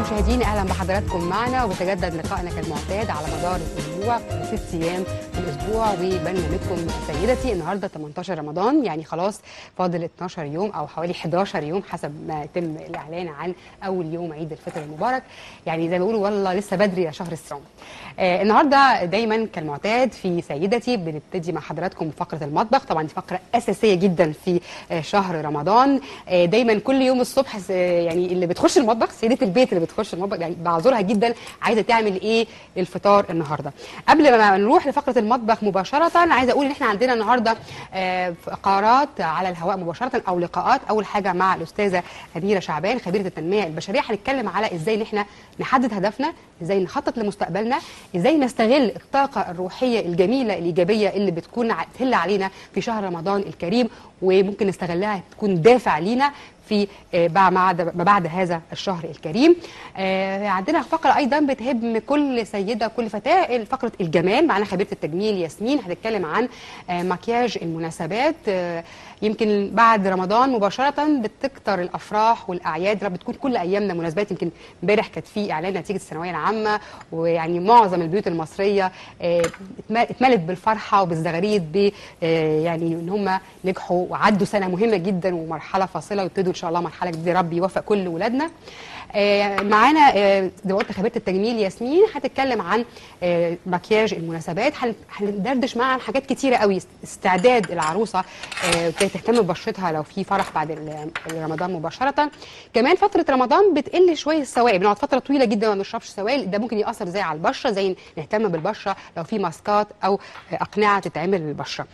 مشاهدينا اهلا بحضراتكم معنا وبيتجدد لقائنا كالمعتاد على مدار الاسبوع في ست ايام في الاسبوع وبرنامجكم سيدتي النهارده 18 رمضان يعني خلاص فاضل 12 يوم او حوالي 11 يوم حسب ما يتم الاعلان عن اول يوم عيد الفطر المبارك يعني زي ما بيقولوا والله لسه بدري يا شهر الصوم آه النهارده دايما كالمعتاد في سيدتي بنبتدي مع حضراتكم فقره المطبخ طبعا دي فقره اساسيه جدا في آه شهر رمضان آه دايما كل يوم الصبح س- يعني اللي بتخش المطبخ سيده البيت اللي بتخش المطبخ يعني بعذرها جدا عايزه تعمل ايه للفطار النهارده قبل ما نروح لفقره المطبخ مباشره عايزه اقول ان احنا عندنا النهارده آه، فقرات على الهواء مباشره او لقاءات اول حاجه مع الاستاذه اميره شعبان خبيره التنميه البشريه هنتكلم على ازاي ان احنا نحدد هدفنا ازاي نخطط لمستقبلنا ازاي نستغل الطاقه الروحيه الجميله الايجابيه اللي بتكون ع- تهل علينا في شهر رمضان الكريم وممكن نستغلها تكون دافع لينا في آه، بع- بعد ما بعد هذا الشهر الكريم آه، عندنا فقره ايضا بتهم كل سيده كل فتاه فقره الجمال معانا خبيره التجميل ياسمين هتتكلم عن آه، مكياج المناسبات آه، يمكن بعد رمضان مباشره بتكتر الافراح والاعياد بتكون كل ايامنا مناسبات يمكن امبارح كانت في اعلان نتيجه الثانويه العامه ويعني معظم البيوت المصريه آه، اتم- اتملت بالفرحه وبالزغاريد ب آه، يعني ان هم نجحوا وعدوا سنه مهمه جدا ومرحله فاصله ويبتدوا ان شاء الله مرحله جديده ربي يوفق كل ولادنا آه، معانا آه، زي ما قلت خبيره التجميل ياسمين هتتكلم عن آه، مكياج المناسبات هن- هندردش معاها عن حاجات كتيره قوي استعداد العروسه آه، ازاي تهتم ببشرتها لو في فرح بعد ال- رمضان مباشره كمان فتره رمضان بتقل شويه السوائل بنقعد فتره طويله جدا ما بنشربش سوائل ده ممكن ياثر زي على البشره زي نهتم بالبشره لو في ماسكات او آه، اقنعه تتعمل للبشره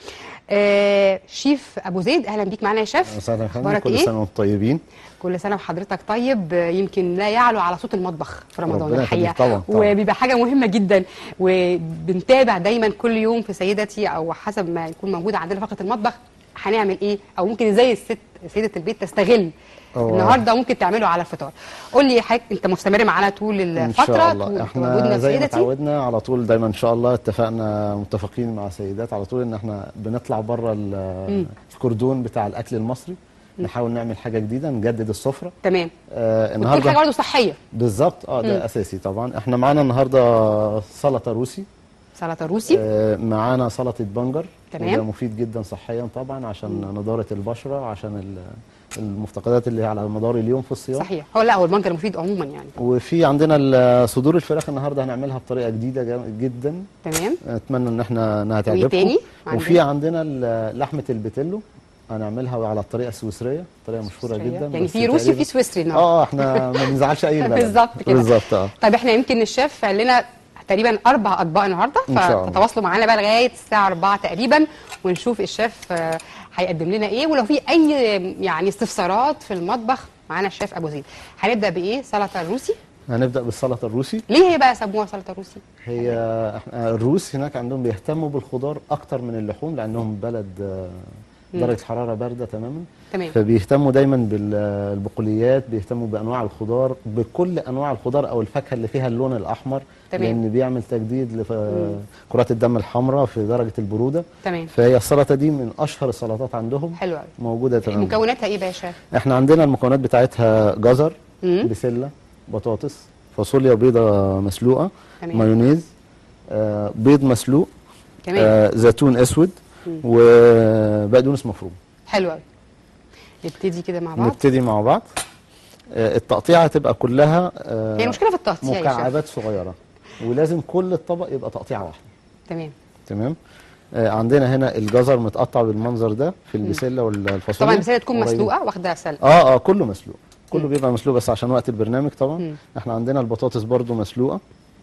آه، شيف ابو زيد اهلا بيك معانا يا شيف مساء الخير أخبارك كل إيه؟ سنه وانتم طيبين كل سنه وحضرتك طيب آه، يمكن لا يعلو على صوت المطبخ في رمضان ربنا الحقيقه يخليك طبعاً، طبعاً. وبيبقى حاجه مهمه جدا وبنتابع دايما كل يوم في سيدتي او حسب ما يكون موجود عندنا فقره المطبخ هنعمل ايه او ممكن ازاي الست سيده البيت تستغل هو- النهارده ممكن تعمله على الفطار قول لي حضرتك انت مستمر معانا طول ان الفتره شاء الله طول- احنا وجودنا في زي ما سيدتي اتعودنا على طول دايما ان شاء الله اتفقنا متفقين مع سيدات على طول ان احنا بنطلع بره ال- الكردون بتاع الاكل المصري نحاول نعمل حاجه جديده نجدد السفره تمام آه وتكون النهارده حاجه برضه صحيه بالظبط اه مم. ده اساسي طبعا احنا معانا النهارده سلطه روسي سلطه روسي آه معانا سلطه بنجر تمام. وده مفيد جدا صحيا طبعا عشان نضاره البشره عشان ال- المفتقدات اللي هي على مدار اليوم في الصيام صحيح هو لا هو البنجر مفيد عموما يعني وفي عندنا ال- صدور الفراخ النهارده هنعملها بطريقه جديده جا- جدا تمام اتمنى ان احنا انها وإيه تعجبكم تاني وفي عندنا ال- لحمه البيتيلو هنعملها على الطريقه السويسريه طريقه مشهوره جدا يعني بس في روسي تقريباً- وفي سويسري النهارده اه احنا ما بنزعلش اي بلد بالظبط كده. بالظبط اه طيب احنا يمكن الشيف قال لنا تقريبا اربع اطباق النهارده إن شاء الله. فتتواصلوا معانا بقى لغايه الساعه 4 تقريبا ونشوف الشيف آه، هيقدم لنا ايه ولو في اي يعني استفسارات في المطبخ معانا الشيف ابو زيد هنبدا بايه سلطه روسي هنبدا بالسلطه الروسي ليه هي بقى سموها سلطه روسي هي احنا الروس هناك عندهم بيهتموا بالخضار اكتر من اللحوم لانهم بلد آه، درجه حراره بارده تماما تمام فبيهتموا دايما بالبقوليات بيهتموا بانواع الخضار بكل انواع الخضار او الفاكهه اللي فيها اللون الاحمر تمام. لان بيعمل تجديد لكرات الدم الحمراء في درجه البروده تمام فهي السلطه دي من اشهر السلطات عندهم حلو قوي موجوده تماما مكوناتها ايه بقى يا شيف احنا عندنا المكونات بتاعتها جزر مم. بسله بطاطس فاصوليا بيضه مسلوقه تمام. مايونيز آه بيض مسلوق تمام آه زيتون اسود مم. وبقدونس مفروم حلو قوي نبتدي كده مع بعض نبتدي مع بعض آه، التقطيعه تبقى كلها آه، هي المشكله في التقطيع يا شيف مكعبات صغيره ولازم كل الطبق يبقى تقطيعه واحده تمام تمام آه، عندنا هنا الجزر متقطع بالمنظر ده في البسله والفاصوليا طبعا البسله تكون قريبين. مسلوقه واخده سلق اه اه كله مسلوق كله مم. بيبقى مسلوق بس عشان وقت البرنامج طبعا مم. احنا عندنا البطاطس برضو مسلوقه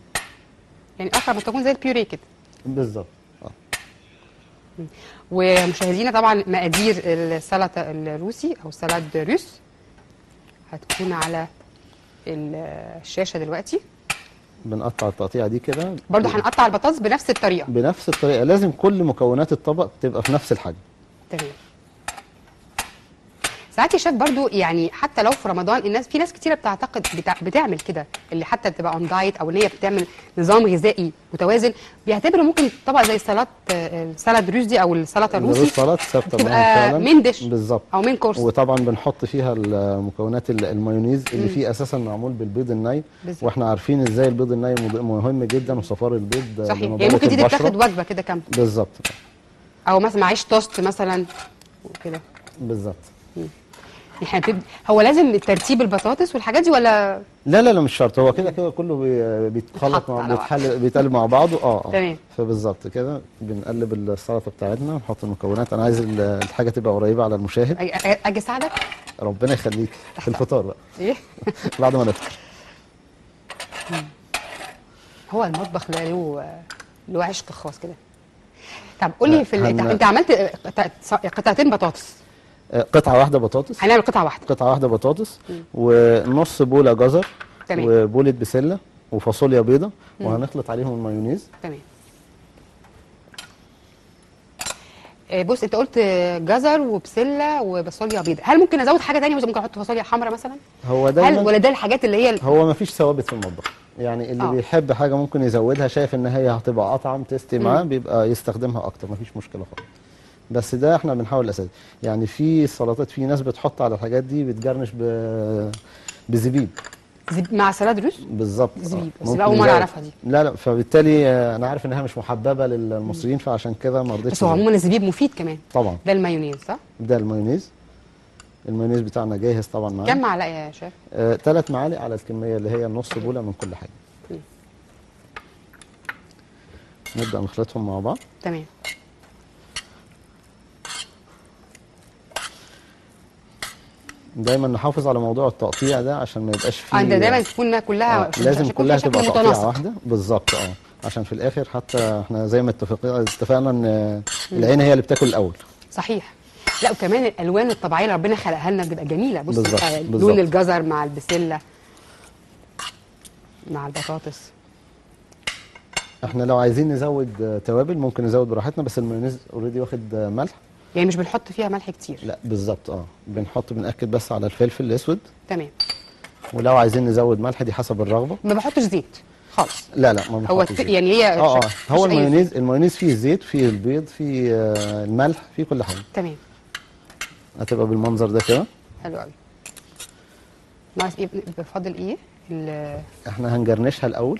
يعني اقرب ما تكون زي البيوري كده بالظبط آه. ومشاهدينا طبعا مقادير السلطه الروسي او سلاد روس هتكون على الشاشه دلوقتي بنقطع التقطيعه دي كده برضو هنقطع البطاطس بنفس الطريقه بنفس الطريقه لازم كل مكونات الطبق تبقى في نفس الحجم تمام ساعات يا شيف برضو يعني حتى لو في رمضان الناس في ناس كتيره بتعتقد بتع... بتعمل كده اللي حتى بتبقى اون دايت او ان هي بتعمل نظام غذائي متوازن بيعتبروا ممكن طبق زي السلطه السلطه الروس دي او السلطه الروز الروسي سلطه ثابته تبقى معاهم فعلا مين ديش بالظبط او مين كورس وطبعا بنحط فيها المكونات ال- المايونيز اللي فيه اساسا معمول بالبيض الني بالظبط. واحنا عارفين ازاي البيض الني مض- مهم جدا وصفار البيض صحيح يعني بمضادة ممكن دي البشرة. تاخد وجبه كده كامله بالظبط او مثلا معيش توست مثلا وكده بالظبط احنا بتبدأ هو لازم ترتيب البطاطس والحاجات دي ولا لا لا لا مش شرط هو كده كده كله بي- بيتخلط بيتحط مع على بعض. بيتحل بيتقلب مع بعضه اه اه تمام. فبالظبط كده بنقلب السلطه بتاعتنا ونحط المكونات انا عايز ال- الحاجه تبقى قريبه على المشاهد أج- أج- اجي اساعدك ربنا يخليك في الفطار بقى ايه بعد ما نفطر هو المطبخ ده له له عشق خاص كده طب قول لي في ال... هن- انت عملت قطع- قطعتين بطاطس آه، قطعه واحده بطاطس هنعمل قطعه واحده قطعه واحده بطاطس ونص بوله جزر تمام. وبوله بسله وفاصوليا بيضه وهنخلط عليهم المايونيز تمام آه، بص انت قلت جزر وبسله وبصوليا بيضاء هل ممكن ازود حاجه تانية مثلا ممكن احط فاصوليا حمراء مثلا هو هل دايما ولا ده الحاجات اللي هي ال- هو ما فيش ثوابت في المطبخ يعني اللي آه. أوه. بيحب حاجه ممكن يزودها شايف ان هي هتبقى اطعم تستي معاه بيبقى يستخدمها اكتر ما فيش مشكله خالص بس ده احنا بنحاول الاساس يعني في سلطات في ناس بتحط على الحاجات دي بتجرنش ب بزبيب زب- مع سلاد روس بالظبط آه. زبيب، بس ممكن لا، أول مرة يزود. أعرفها دي. لا لا فبالتالي آه، انا عارف انها مش محببه للمصريين فعشان كده ما رضيتش بس هو أزود. عموما الزبيب مفيد كمان طبعا ده المايونيز صح ده المايونيز المايونيز بتاعنا جاهز طبعا معانا كم معلقه يا شيف ثلاث معالق على الكميه اللي هي النص بوله من كل حاجه مم. نبدا نخلطهم مع بعض تمام دايما نحافظ على موضوع التقطيع ده عشان ما يبقاش فيه اه انت دايما تكون كلها آه عشان لازم يكون كلها فيها شكل تبقى تقطيعه متناسق. واحده بالظبط اه عشان في الاخر حتى احنا زي ما اتفقنا اتفقنا ان العين هي اللي بتاكل الاول صحيح لا وكمان الالوان الطبيعيه اللي ربنا خلقها لنا بتبقى جميله بص بالظبط، آه، بالظبط. لون الجزر مع البسله مع البطاطس احنا لو عايزين نزود آه، توابل ممكن نزود براحتنا بس المايونيز اوريدي واخد آه، ملح يعني مش بنحط فيها ملح كتير لا بالظبط اه بنحط بنأكد بس على الفلفل الاسود تمام ولو عايزين نزود ملح دي حسب الرغبه ما بحطش زيت خالص لا لا ما هو بنحطش الت- زيت. يعني هي اه اه مش- هو مش أي المايونيز المايونيز فيه الزيت فيه البيض فيه آه، الملح فيه كل حاجه تمام هتبقى بالمنظر ده كده حلو قوي ناقص ايه بفضل ايه ال- احنا هنجرنشها الاول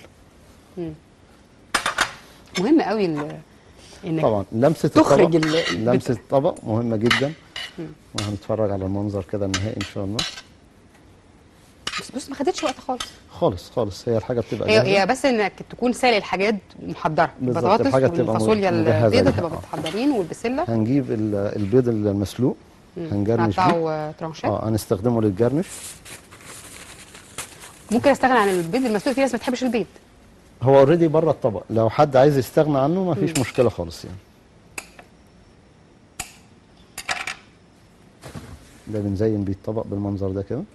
مهم قوي ال- انك طبعا لمسه تخرج الطبق ال- لمسه الطبق مهمه جدا وهنتفرج على المنظر كده النهائي ان شاء الله بس بص ما خدتش وقت خالص خالص خالص هي الحاجه بتبقى هي جاهزه هي بس انك تكون سالق الحاجات محضره بالظبط، البطاطس الحاجة بتبقى والفاصوليا مجهزة البيضه ليها. تبقى آه. متحضرين والبسله هنجيب ال- البيض المسلوق هنجرنش بيه نقطعه ترانشات اه هنستخدمه للجرنش ممكن استغنى عن البيض المسلوق في ناس ما بتحبش البيض هو اوريدي بره الطبق لو حد عايز يستغنى عنه ما فيش مشكله خالص يعني ده بنزين بيه الطبق بالمنظر ده كده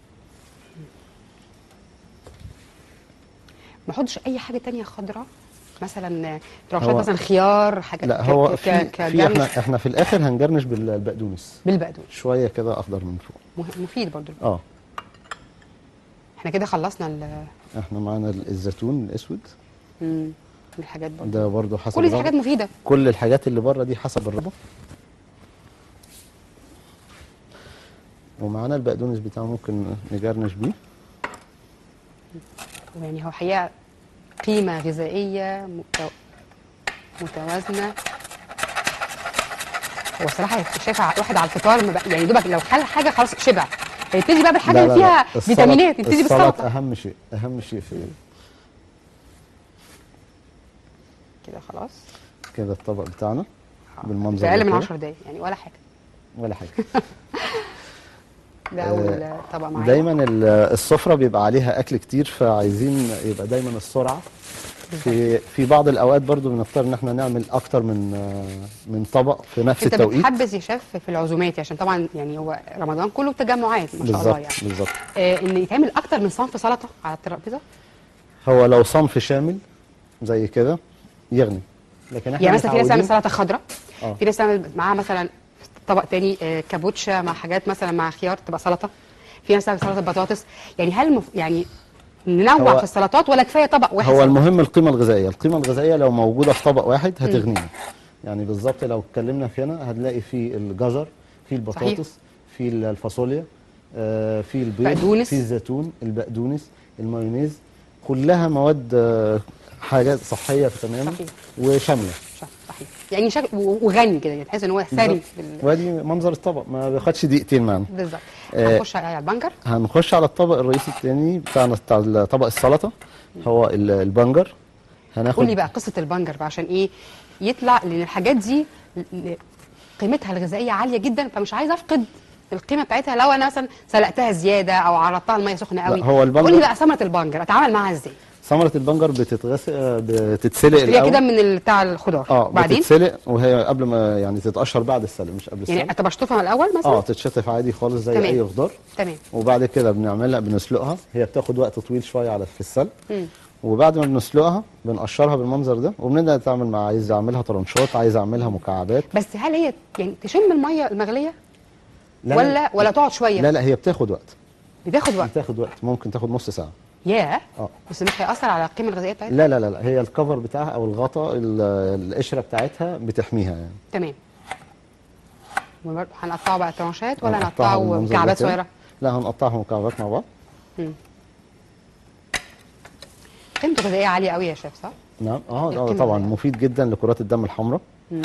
ما احطش اي حاجه تانية خضراء مثلا ترانشات هو- مثلا خيار حاجات لا ك- هو ك- في, في كجرنش احنا احنا في الاخر هنجرنش بالبقدونس بالبقدونس شويه كده اخضر من فوق مه- مفيد برضو اه احنا كده خلصنا ال- احنا معانا ال- الزيتون الاسود مم، الحاجات برضو ده برضو حسب كل دي الرغبة. حاجات مفيده كل الحاجات اللي بره دي حسب الرغبه ومعانا البقدونس بتاعه ممكن نجرنش بيه يعني هو حقيقه قيمه غذائيه متو... متوازنه هو صراحه شايفه واحد على الفطار ما بقى- يعني دوبك لو خد حاجه خلاص شبع يبتدي بقى بالحاجه اللي فيها السلطة- فيتامينات يبتدي السلطة بالسلطه اهم شيء اهم شيء في كده خلاص كده الطبق بتاعنا في بالمنظر اقل ده من كده. 10 دقايق يعني ولا حاجه ولا حاجه ده اول طبق معايا دايما ال- السفره بيبقى عليها اكل كتير فعايزين يبقى دايما السرعه في في بعض الاوقات برضو بنختار ان احنا نعمل اكتر من من طبق في نفس انت التوقيت بتحبذ يا شيف في العزومات عشان طبعا يعني هو رمضان كله تجمعات ما شاء الله بالظبط يعني بالظبط آه ان يتعمل اكتر من صنف سلطه على الترابيزه هو لو صنف شامل زي كده يغني لكن احنا يعني مثلا في ناس تعمل متعودين- سلطه خضراء آه. في ناس تعمل معاها مثلا طبق تاني آه، كابوتشا مع حاجات مثلا مع خيار تبقى سلطه في ناس بتعمل سلطه بطاطس يعني هل مف... يعني ننوع هو- في السلطات ولا كفايه طبق واحد هو سلطة؟ المهم القيمه الغذائيه القيمه الغذائيه لو موجوده في طبق واحد هتغنينا يعني بالظبط لو اتكلمنا في هنا هنلاقي في الجزر في البطاطس في الفاصوليا آه، في البيض بقدونس. في الزيتون البقدونس المايونيز كلها مواد آه، حاجات صحيه تماما صحيح. وشامله صح- صحيح يعني شكل و- وغني كده يعني تحس ان هو ثري بالظبط. بال... وادي منظر الطبق ما بياخدش دقيقتين معانا بالظبط آه، هنخش على البنجر هنخش على الطبق الرئيسي الثاني بتاعنا بتاع طبق السلطه هو ال- البنجر هناخد قول لي بقى قصه البنجر بقى عشان ايه يطلع لان الحاجات دي ل- ل- قيمتها الغذائيه عاليه جدا فمش عايزه افقد القيمه بتاعتها لو انا مثلا سلقتها زياده او عرضتها الميه سخنه قوي هو البنجر- قول لي بقى ثمره البنجر اتعامل معاها ازاي ثمره البنجر بتتغسل آه، بتتسلق اشتريها الاول كده من ال- بتاع الخضار اه بعدين بتتسلق وهي قبل ما يعني تتقشر بعد السلق مش قبل يعني السلق طب اشطفها الاول مثلا اه تتشطف عادي خالص زي تمام. اي خضار تمام وبعد كده بنعملها بنسلقها هي بتاخد وقت طويل شويه على في السلق مم. وبعد ما بنسلقها بنقشرها بالمنظر ده وبنبدا نتعامل مع عايز اعملها طرنشات عايز اعملها مكعبات بس هل هي يعني تشم الميه المغليه لا ولا ولا تقعد شويه لا لا هي بتاخد وقت بتاخد وقت بتاخد وقت ممكن تاخد نص ساعه ياه اه بس مش هيأثر على القيمه الغذائيه بتاعتها لا لا لا لا هي الكفر بتاعها او الغطاء ال- القشره بتاعتها بتحميها يعني تمام وبرضه هنقطعه بقى ترانشات ولا هنقطعها نقطعه بالمنظر ده مكعبات كده. صغيره لا هنقطعها مكعبات مع بعض قيمته الغذائيه عاليه قوي يا شيف صح نعم اه القيمة آه، طبعا الغذائية. مفيد جدا لكرات الدم الحمراء مم.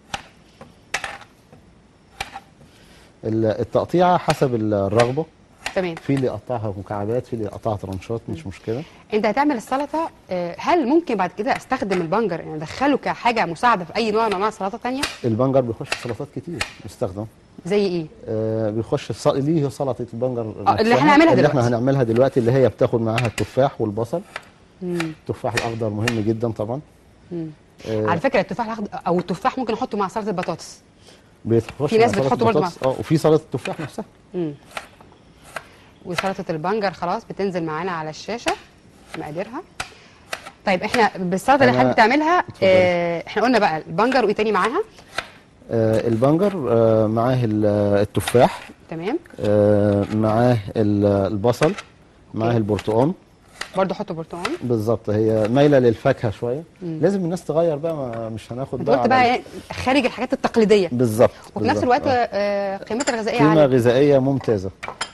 ال- التقطيعه حسب الرغبه تمام في اللي يقطعها مكعبات في اللي يقطعها ترانشات مش مشكله انت هتعمل السلطه آه، هل ممكن بعد كده استخدم البنجر يعني ادخله كحاجه مساعده في اي نوع من انواع السلطه تانية البنجر بيخش في سلطات كتير بيستخدم زي ايه آه بيخش في صل... ليه سلطه البنجر آه، اللي نفسها، احنا هنعملها اللي احنا دلوقتي. هنعملها دلوقتي اللي هي بتاخد معاها التفاح والبصل مم. التفاح الاخضر مهم جدا طبعا مم. آه على فكره التفاح الاخضر او التفاح ممكن احطه مع سلطه البطاطس بيتخش في ناس مع سلطة بتحطه برضه البطاطس. اه وفي سلطه التفاح نفسها مم. وسلطه البنجر خلاص بتنزل معانا على الشاشه مقاديرها طيب احنا بالسلطه اللي أنا- حضرتك بتعملها اتفضلي. اه احنا قلنا بقى البنجر وايه تاني معاها آه البنجر آه معاه ال- التفاح تمام آه معاه ال- البصل معاه اوكي. البرتقال برضه حطوا برتقال بالظبط هي مايله للفاكهه شويه لازم الناس تغير بقى ما مش هناخد انت قلت على- بقى إيه؟ خارج الحاجات التقليديه بالظبط وفي نفس بالظبط. الوقت آه. آه، قيمتها الغذائيه قيمه عاليه غذائيه ممتازه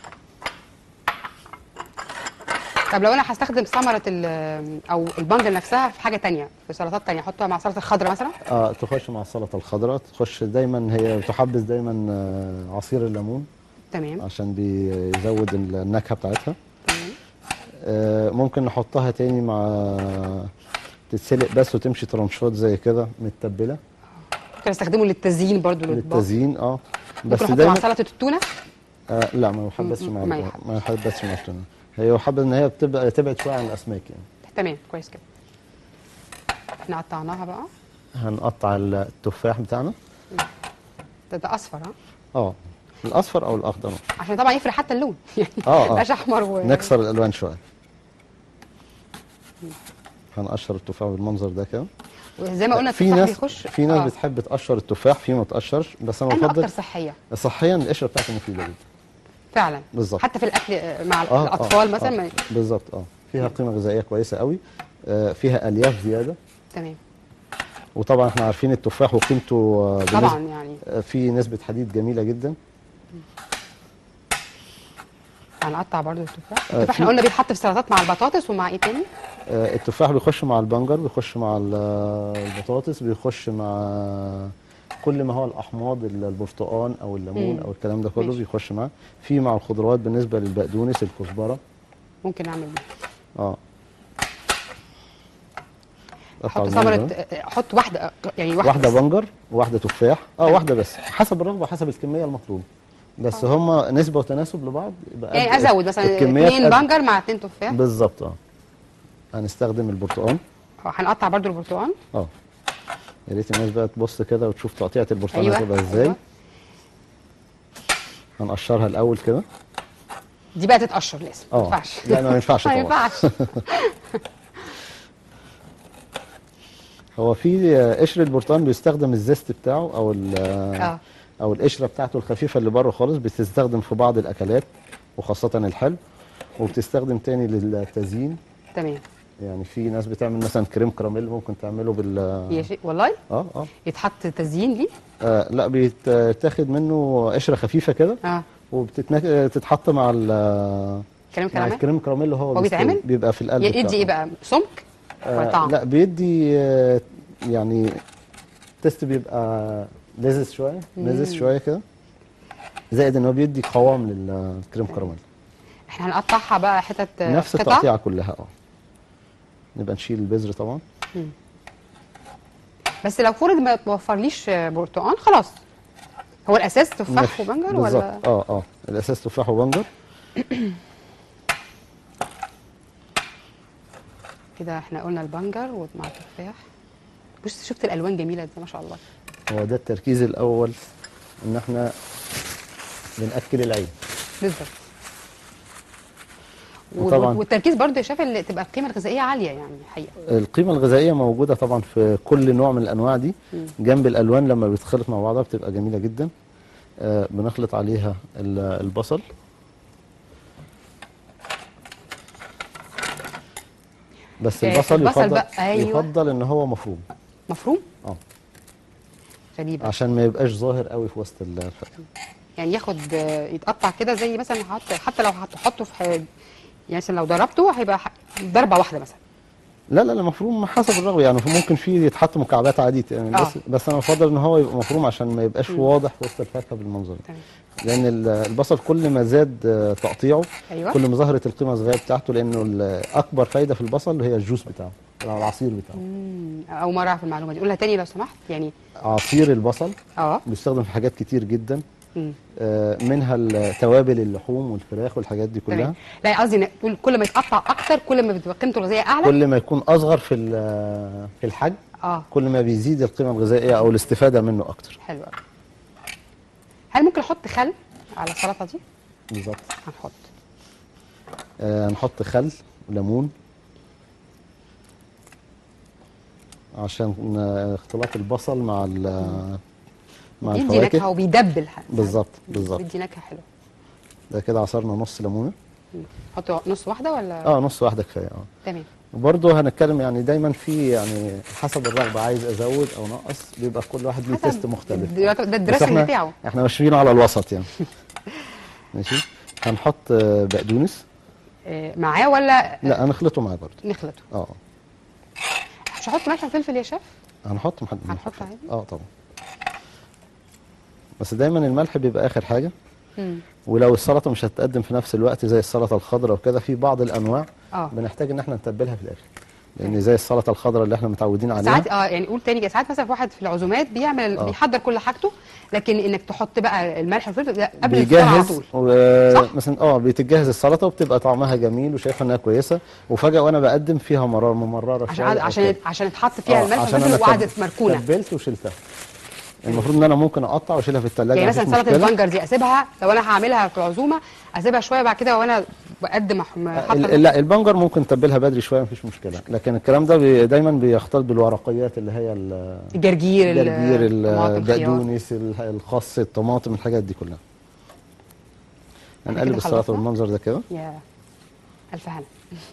طب لو انا هستخدم ثمره ال- او البنجر نفسها في حاجه تانية في سلطات تانية احطها مع سلطه الخضراء مثلا اه تخش مع السلطه الخضراء تخش دايما هي تحبذ دايما آه، عصير الليمون تمام عشان بيزود النكهه بتاعتها تمام آه ممكن نحطها تاني مع تتسلق بس وتمشي ترنشات زي كده متبله ممكن استخدمه للتزيين برضو للأطباق. للتزيين اه ممكن بس احطه مع دايما سلطه التونه آه لا ما يحبسش م- مع ما ال- يحب. ما يحبسش مع التونه هي يحبذ ان هي بتبقى تبعد شويه عن الاسماك يعني تمام كويس كده احنا قطعناها بقى هنقطع التفاح بتاعنا ده, ده اصفر ها اه الاصفر او الاخضر عشان طبعا يفرق حتى اللون يعني اه اه مبقاش احمر و... نكسر الالوان شويه هنقشر التفاح بالمنظر ده كده زي ما قلنا في التفاح ناس بيخش في ناس آه. بتحب تقشر التفاح في ما تقشرش بس انا انا بفضل اكتر صحيه صحيا القشره بتاعته مفيده جدا فعلا بالظبط. حتى في الاكل آه، مع آه، الاطفال آه، مثلا آه ما- بالظبط اه فيها قيمه غذائيه كويسه قوي آه فيها الياف زياده تمام وطبعا احنا عارفين التفاح وقيمته آه بالنسبة- طبعا يعني آه، في نسبه حديد جميله جدا هنقطع برضو التفاح آه، التفاح احنا في- قلنا بيتحط في سلطات مع البطاطس ومع ايه تاني آه التفاح بيخش مع البنجر بيخش مع ال- آه، البطاطس بيخش مع كل ما هو الاحماض ال- البرتقال او الليمون مم. او الكلام ده كله ماشي. بيخش معاه في مع الخضروات بالنسبه للبقدونس الكزبره ممكن نعمل دي اه قطع احط البنجر. ثمره آه، احط واحده آه، يعني واحده, واحده بس. بنجر واحده تفاح اه واحده بس حسب الرغبه حسب الكميه المطلوبه بس هما نسبه وتناسب لبعض يبقى يعني قد- ازود مثلا الكميات اثنين قد- بنجر مع اثنين تفاح بالظبط اه هنستخدم البرتقال اه هنقطع برضو البرتقال اه يا ريت الناس بقى تبص كده وتشوف تقطيعه البرتقال ايوه هتبقى ازاي أيوة. هنقشرها الاول كده دي بقى تتقشر لازم ما اه ينفعش لا ما ينفعش ما طبعا ينفعش هو في آه، قشر البرتقال بيستخدم الزيست بتاعه او ال- اه او القشره بتاعته الخفيفه اللي بره خالص بتستخدم في بعض الاكلات وخاصه الحلو وبتستخدم تاني للتزيين تمام يعني في ناس بتعمل مثلا كريم كراميل ممكن تعمله بال يا شيء والله اه اه يتحط تزيين ليه آه، لا بيتاخد منه قشره خفيفه كده اه وبتتحط مع ال كلام مع كلامك الكريم كراميل اللي هو هو بيستوي. بيتعمل؟ بيبقى في القلب يدي بتاعه. ايه بقى سمك ولا آه طعم لا بيدي آه يعني تيست بيبقى لذيذ شويه لذيذ مم. شويه كده زائد ان هو بيدي قوام للكريم كراميل احنا هنقطعها بقى حتت آه، نفس قطع التقطيعه كلها اه نبقى نشيل البذر طبعا بس لو فرض ما توفرليش آه، برتقال خلاص هو الاساس تفاح نف- وبنجر بالظبط ولا اه اه الاساس تفاح وبنجر كده احنا قلنا البنجر ومع التفاح بص شفت الالوان جميله ازاي ما شاء الله هو ده التركيز الاول ان احنا بناكل العين بالظبط وطبعاً- والتركيز برضو شايف اللي تبقى القيمه الغذائيه عاليه يعني حقيقه القيمة الغذائية موجودة طبعا في كل نوع من الأنواع دي جنب الألوان لما بتخلط مع بعضها بتبقى جميلة جدا آه بنخلط عليها ال- البصل بس آه، البصل البصل يفضل بقى، أيوة. يفضل ان هو مفروم مفروم اه غريبه عشان ما يبقاش ظاهر قوي في وسط الفاكهه يعني ياخد آه، يتقطع كده زي مثلا حط حتى لو هتحطه في حاجة يعني مثلا لو ضربته هيبقى ح- ضربه واحده مثلا لا لا لا مفروم حسب الرغبه يعني ممكن فيه يتحط مكعبات عادي يعني آه. بس بس انا بفضل ان هو يبقى مفروم عشان ما يبقاش واضح في وسط الفاكهه بالمنظر ده تمام لان ال- البصل كل ما زاد آه، تقطيعه ايوه كل ما ظهرت القيمه الغذائيه بتاعته لانه ال- اكبر فايده في البصل هي الجوس بتاعه أو العصير بتاعه مم، اول مره اعرف المعلومه دي قولها تاني لو سمحت يعني عصير البصل اه بيستخدم في حاجات كتير جدا مم. آه، منها ال- توابل اللحوم والفراخ والحاجات دي كلها تمام لا قصدي إن تقول كل ما يتقطع اكتر كل ما بتبقى قيمته الغذائيه اعلى كل ما يكون اصغر في ال- في الحجم اه كل ما بيزيد القيمه الغذائيه او الاستفاده منه اكتر حلو قوي هل ممكن احط خل على السلطه دي بالظبط هنحط آه، نحط خل وليمون عشان آه، اختلاط البصل مع ال- مع بيدي نكهه الفواكه وبيدبل ح- بالظبط بالظبط بيدي نكهه حلوه ده كده عصرنا نص ليمونه حط نص واحده ولا اه نص واحده كفايه اه تمام وبرضه هنتكلم يعني دايما في يعني حسب الرغبه عايز ازود او نقص بيبقى كل واحد ليه حسب تيست مختلف ده ده بس الدراسنج احنا بتاعه احنا ماشيين على الوسط يعني ماشي هنحط آه، بقدونس آه، معاه ولا لا هنخلطه معاه برضه نخلطه اه مش هحط ملح وفلفل يا شيف هنحط محد هنحط عادي؟ اه طبعا بس دايما الملح بيبقى اخر حاجه مم. ولو السلطه مش هتقدم في نفس الوقت زي السلطه الخضراء وكده في بعض الانواع اه بنحتاج ان احنا نتبلها في الاخر لان زي السلطه الخضراء اللي احنا متعودين عليها ساعات اه يعني قول تاني كده، ساعات مثلا في واحد في العزومات بيعمل آه. بيحضر كل حاجته لكن انك تحط بقى الملح والفلفل ده قبل الفطار على بيجهز طول و... صح؟ مثلا اه بتتجهز السلطه وبتبقى طعمها جميل وشايفه انها كويسه وفجاه وانا بقدم فيها مرار ممرره عشان شوية أو عشان كده. عشان يتحط فيها آه، الملح عشان والفلفل أنا وقعدت تب- مركونه تبلت وشلتها المفروض ان انا ممكن اقطع واشيلها في الثلاجه يعني مثلا سلطه البنجر دي اسيبها لو انا هعملها في العزومه اسيبها شويه بعد كده وانا بقدم أح- حاطه ال- لا البنجر ممكن تتبلها بدري شويه مفيش مشكله لكن الكلام ده بي دايما بيختلط بالورقيات اللي هي ال- الجرجير الجرجير الطماطم، الخيار. البقدونس ال- الخس الطماطم الحاجات دي كلها إحنا هنقلب كده السلطه خلصنا؟ بالمنظر ده كده يا الف هنا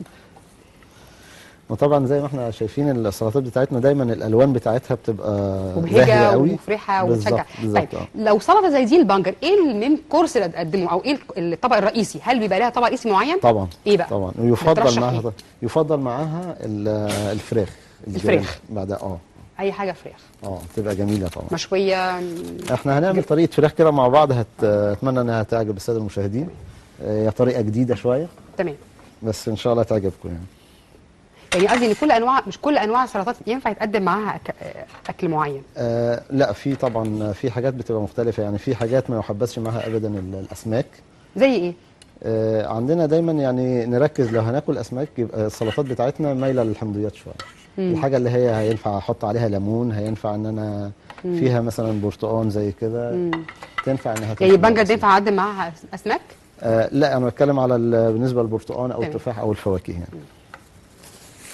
وطبعا زي ما احنا شايفين السلطات بتاعتنا دايما الالوان بتاعتها بتبقى زاهية ومبهجه قوي ومفرحه بالظبط ومشجعه بالظبط طيب آه. لو سلطه زي دي البنجر ايه المين كورس اللي تقدمه او ايه الطبق الرئيسي هل بيبقى لها طبق رئيسي معين طبعا ايه بقى طبعا ويفضل بترشح معاها إيه؟ يفضل معاها ال- الفراخ الفراخ. بعدها اه اي حاجه فراخ اه بتبقى جميله طبعا مشويه احنا هنعمل طريقه فراخ كده مع بعض هت... اتمنى انها تعجب الساده المشاهدين آه، هي طريقه جديده شويه تمام بس ان شاء الله تعجبكم يعني يعني قصدي ان كل انواع مش كل انواع السلطات ينفع يتقدم معاها أك... اكل معين آه لا في طبعا في حاجات بتبقى مختلفه يعني في حاجات ما يحبذش معاها ابدا ال- الاسماك زي ايه آه عندنا دايما يعني نركز لو هناكل اسماك يبقى السلطات بتاعتنا مايله للحمضيات شويه مم. الحاجه اللي هي هينفع احط عليها ليمون هينفع ان انا فيها مثلا برتقان زي كده مم. تنفع انها يعني تمشي مع البنجر ده الأسماك. ينفع اقدم معاها أس- اسماك آه لا انا بتكلم على ال- بالنسبه للبرتقان او تمام. التفاح او الفواكه يعني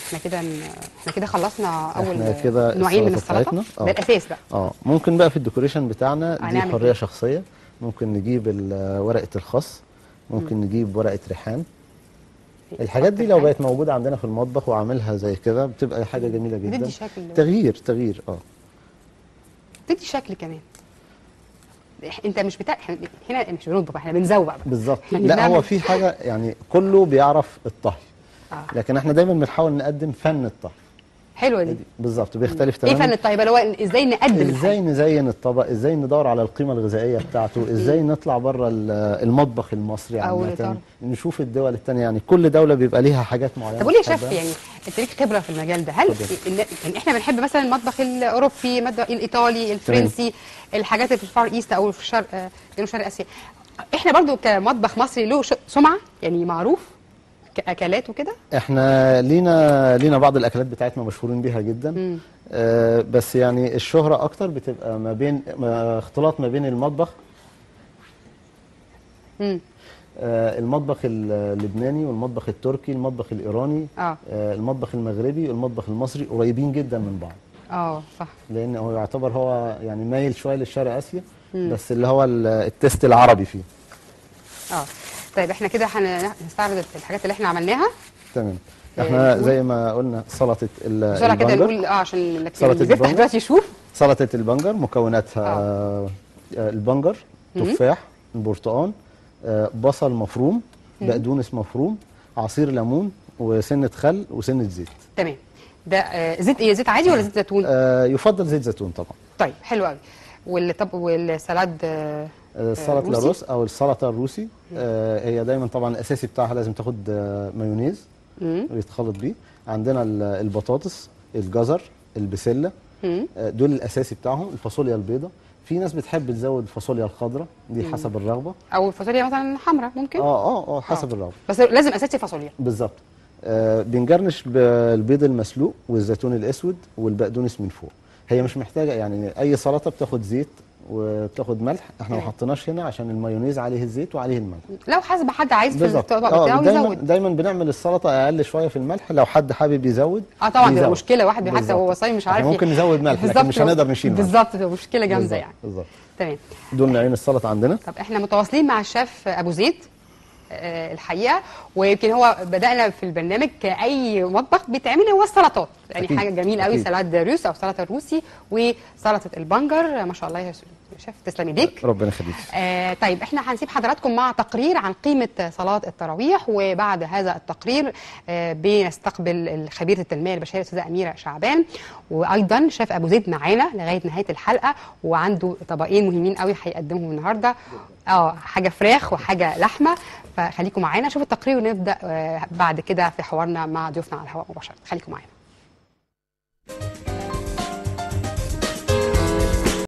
احنا كده ن- احنا كده خلصنا اول احنا كده نوعين من السلطة السلطه بتاعتنا. ده اه. الاساس بقى اه ممكن بقى في الديكوريشن بتاعنا دي هنعمل حريه ايه؟ شخصيه ممكن نجيب ال- ورقه الخس ممكن نجيب ورقه ريحان الحاجات دي لو ريحان. بقت موجوده عندنا في المطبخ وعاملها زي كده بتبقى حاجه جميله جدا بتدي شكل تغيير تغيير اه بتدي شكل كمان إح- انت مش بتاع إحنا هنا مش بنطبخ احنا بنزوق بقى بالظبط يعني لا بنعمل- هو في حاجه يعني كله بيعرف الطهي اه لكن احنا دايما بنحاول نقدم فن الطهي حلوه دي بالظبط بيختلف ايه تماما فن الطيب اللي هو ازاي نقدم ازاي الحاجة؟ نزين الطبق ازاي ندور على القيمه الغذائيه بتاعته ازاي نطلع بره ال- المطبخ المصري أو عامه الإطار. نشوف الدول التانية يعني كل دوله بيبقى ليها حاجات معينه طب قول لي يا شيف بتحبها. يعني انت ليك خبره في المجال ده هل اتفضل. إن يعني احنا بنحب مثلا المطبخ الاوروبي المطبخ الايطالي الفرنسي الحاجات اللي في الفار ايست او في الشرق آه، جنوب شرق اسيا احنا برضو كمطبخ مصري له ش- سمعه يعني معروف كاكلات وكده احنا لينا لينا بعض الاكلات بتاعتنا مشهورين بيها جدا مم. آه بس يعني الشهره اكتر بتبقى ما بين ما اختلاط ما بين المطبخ مم. آه المطبخ اللبناني والمطبخ التركي المطبخ الايراني اه آه المطبخ المغربي والمطبخ المصري قريبين جدا من بعض اه صح لان هو يعتبر هو يعني مايل شويه للشرق اسيا بس اللي هو ال- التست العربي فيه اه طيب احنا كده هن- هنستعرض الحاجات اللي احنا عملناها تمام آه، احنا نقول- زي ما قلنا سلطه ال- بسرعه كده البنجر نقول اه عشان لك- سلطة اللي بيفتح البنجر. دلوقتي يشوف سلطه البنجر مكوناتها آه. البنجر تفاح برتقان آه بصل مفروم بقدونس مفروم عصير ليمون وسنه خل وسنه زيت تمام ده آه زيت ايه زيت عادي ولا زيت زيتون آه يفضل زيت زيتون طبعا طيب حلو قوي والطب والسلاد آه آه، السلطه روسي؟ الروس او السلطه الروسي آه هي دايما طبعا الاساسي بتاعها لازم تاخد آه مايونيز مم. ويتخلط بيه عندنا ال- البطاطس الجزر البسله مم. آه، دول الاساسي بتاعهم الفاصوليا البيضاء في ناس بتحب تزود الفاصوليا الخضراء دي حسب الرغبه او الفاصوليا مثلا حمراء ممكن اه اه اه حسب الرغبه بس لازم اساسي فاصوليا بالظبط آه بنجرنش بالبيض المسلوق والزيتون الاسود والبقدونس من فوق هي مش محتاجه يعني اي سلطه بتاخد زيت وبتاخد ملح احنا ما مم. حطيناش هنا عشان المايونيز عليه الزيت وعليه الملح لو حاسب حد عايز في بالظبط الطبق اه بتاعه دايما يزود دايما بنعمل السلطه اقل شويه في الملح لو حد حابب يزود اه طبعا بيبقى بيزود. مشكله واحد حتى بالظبط. وهو صايم مش احنا عارف ممكن نزود ملح لكن بالظبط. مش هنقدر نشيل ملح بالظبط بتبقى مشكله جامده بالظبط، يعني بالظبط تمام دول نوعين السلطه عندنا طب احنا متواصلين مع الشيف ابو زيد آه، الحقيقه ويمكن هو بدانا في البرنامج كاي مطبخ بيتعمل هو السلطات يعني أكيد، حاجه جميله قوي أكيد. سلاد روس او سلطه روسي وسلطه البنجر ما شاء الله يا شيف تسلم ايديك ربنا يخليك آه طيب احنا هنسيب حضراتكم مع تقرير عن قيمة صلاة التراويح وبعد هذا التقرير آه بنستقبل الخبيرة التنمية البشرية الأستاذة أميرة شعبان وأيضا شيف أبو زيد معانا لغاية نهاية الحلقة وعنده طبقين مهمين قوي هيقدمهم النهاردة اه حاجة فراخ وحاجة لحمة فخليكم معانا شوفوا التقرير ونبدأ آه بعد كده في حوارنا مع ضيوفنا على الهواء مباشرة خليكم معانا